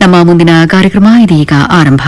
ನಮ್ಮ ಮುಂದಿನ ಕಾರ್ಯಕ್ರಮ ಇದೀಗ ಆರಂಭ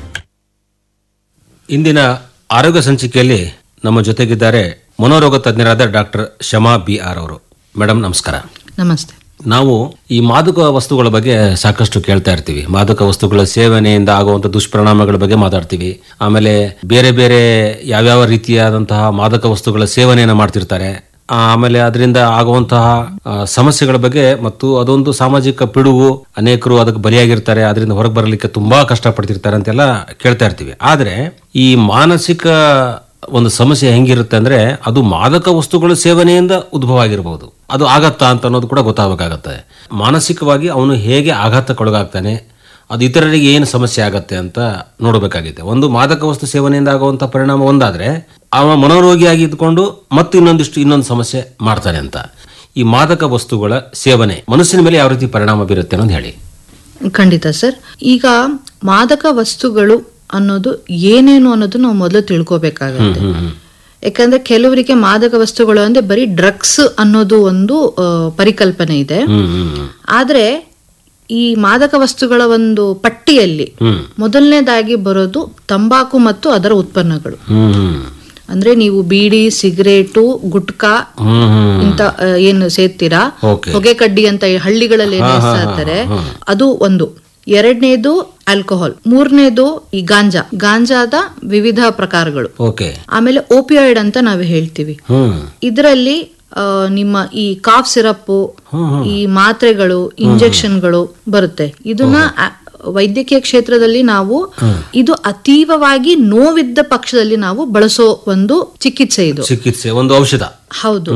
ಇಂದಿನ ಆರೋಗ್ಯ ಸಂಚಿಕೆಯಲ್ಲಿ ನಮ್ಮ ಜೊತೆಗಿದ್ದಾರೆ ಮನೋರೋಗ ತಜ್ಞರಾದ ಡಾಕ್ಟರ್ ಶಮಾ ಬಿ ಆರ್ ಅವರು ಮೇಡಮ್ ನಮಸ್ಕಾರ ನಮಸ್ತೆ ನಾವು ಈ ಮಾದಕ ವಸ್ತುಗಳ ಬಗ್ಗೆ ಸಾಕಷ್ಟು ಕೇಳ್ತಾ ಇರ್ತೀವಿ ಮಾದಕ ವಸ್ತುಗಳ ಸೇವನೆಯಿಂದ ಆಗುವಂಥ ದುಷ್ಪರಿಣಾಮಗಳ ಬಗ್ಗೆ ಮಾತಾಡ್ತೀವಿ ಆಮೇಲೆ ಬೇರೆ ಬೇರೆ ಯಾವ್ಯಾವ ರೀತಿಯಾದಂತಹ ಮಾದಕ ವಸ್ತುಗಳ ಸೇವನೆಯನ್ನು ಮಾಡ್ತಿರ್ತಾರೆ ಆ, ಆಮೇಲೆ ಅದರಿಂದ ಆಗುವಂತಹ ಆ, ಸಮಸ್ಯೆಗಳ ಬಗ್ಗೆ ಮತ್ತು ಅದೊಂದು ಸಾಮಾಜಿಕ ಪಿಡುಗು ಅನೇಕರು ಅದಕ್ಕೆ ಬಲಿಯಾಗಿರ್ತಾರೆ ಅದರಿಂದ ಹೊರಗೆ ಬರಲಿಕ್ಕೆ ತುಂಬಾ ಕಷ್ಟಪಡ್ತಿರ್ತಾರೆ ಅಂತೆಲ್ಲ ಕೇಳ್ತಾ ಇರ್ತೀವಿ ಆದರೆ ಈ ಮಾನಸಿಕ ಒಂದು ಸಮಸ್ಯೆ ಹೆಂಗಿರುತ್ತೆ ಅಂದ್ರೆ ಅದು ಮಾದಕ ವಸ್ತುಗಳ ಸೇವನೆಯಿಂದ ಉದ್ಭವ ಆಗಿರಬಹುದು ಅದು ಆಗತ್ತಾ ಅಂತ ಅನ್ನೋದು ಕೂಡ ಗೊತ್ತಾಗಬೇಕಾಗತ್ತೆ ಮಾನಸಿಕವಾಗಿ ಅವನು ಹೇಗೆ ಆಘಾತಕ್ಕೊಳಗಾಗ್ತಾನೆ ಅದು ಇತರರಿಗೆ ಏನು ಸಮಸ್ಯೆ ಆಗತ್ತೆ ಅಂತ ನೋಡಬೇಕಾಗಿದೆ ಒಂದು ಮಾದಕ ವಸ್ತು ಸೇವನೆಯಿಂದ ಆಗುವಂಥ ಪರಿಣಾಮ ಒಂದಾದ್ರೆ ಅವ ಮನೋರೋಗಿಯಾಗಿ ಇದ್ಕೊಂಡು ಮತ್ತು ಇನ್ನೊಂದಿಷ್ಟು ಇನ್ನೊಂದು ಸಮಸ್ಯೆ ಮಾಡ್ತಾನೆ ಅಂತ ಈ ಮಾದಕ ವಸ್ತುಗಳ ಸೇವನೆ ಮನಸ್ಸಿನ ಮೇಲೆ ಯಾವ ರೀತಿ ಪರಿಣಾಮ ಬೀರುತ್ತೆ ಅನ್ನೋದು ಹೇಳಿ ಖಂಡಿತ ಸರ್ ಈಗ ಮಾದಕ ವಸ್ತುಗಳು ಅನ್ನೋದು ಏನೇನು ಅನ್ನೋದು ನಾವು ಮೊದಲು ತಿಳ್ಕೊಬೇಕಾಗತ್ತೆ ಯಾಕಂದ್ರೆ ಕೆಲವರಿಗೆ ಮಾದಕ ವಸ್ತುಗಳು ಅಂದ್ರೆ ಬರೀ ಡ್ರಗ್ಸ್ ಅನ್ನೋದು ಒಂದು ಆ, ಪರಿಕಲ್ಪನೆ ಇದೆ ಹ್ಮ್ ಹ್ಮ್ ಆದ್ರೆ ಈ ಮಾದಕ ವಸ್ತುಗಳ ಒಂದು ಪಟ್ಟಿಯಲ್ಲಿ ಹ್ಮ್ ಮೊದಲನೇದಾಗಿ ಬರೋದು ತಂಬಾಕು ಮತ್ತು ಅದರ ಉತ್ಪನ್ನಗಳು ಹ್ಮ್ ಹ್ಮ್ ಅಂದ್ರೆ ನೀವು ಬೀಡಿ ಸಿಗರೇಟು ಗುಟ್ಕಾ ಹ್ಮ್ ಹ್ಮ್ ಇಂತ ಆ, ಏನು ಸೇರ್ತೀರಾ ಓಕೆ ಹೊಗೆ ಕಡ್ಡಿ ಅಂತ ಈ ಹಳ್ಳಿಗಳಲ್ಲಿ ಏನ್ ಹೇಳ್ತಾ ಇರ್ತಾರೆ ಅದು ಒಂದು ಎರಡನೇದು ಆಲ್ಕೋಹಾಲ್ ಮೂರನೇದು ಈ ಗಾಂಜಾ ಗಾಂಜಾದ ವಿವಿಧ ಪ್ರಕಾರಗಳು ಓಕೆ ಆಮೇಲೆ ಓಪಿಯಾಯ್ಡ್ ಅಂತ ನಾವು ಹೇಳ್ತೀವಿ ಹ್ಮ್ ಇದರಲ್ಲಿ ಆ, ನಿಮ್ಮ ಈ ಕಾಫ್ ಸಿರಪ್ ಈ ಮಾತ್ರೆಗಳು ಇಂಜೆಕ್ಷನ್ಗಳು ಬರುತ್ತೆ ಇದನ್ನ ಆ- ವೈದ್ಯಕೀಯ ಕ್ಷೇತ್ರದಲ್ಲಿ ನಾವು ಇದು ಅತೀವವಾಗಿ ನೋವಿದ್ದ ಪಕ್ಷದಲ್ಲಿ ನಾವು ಬಳಸೋ ಒಂದು ಚಿಕಿತ್ಸೆ ಇದು ಚಿಕಿತ್ಸೆ ಒಂದು ಔಷಧ ಹೌದು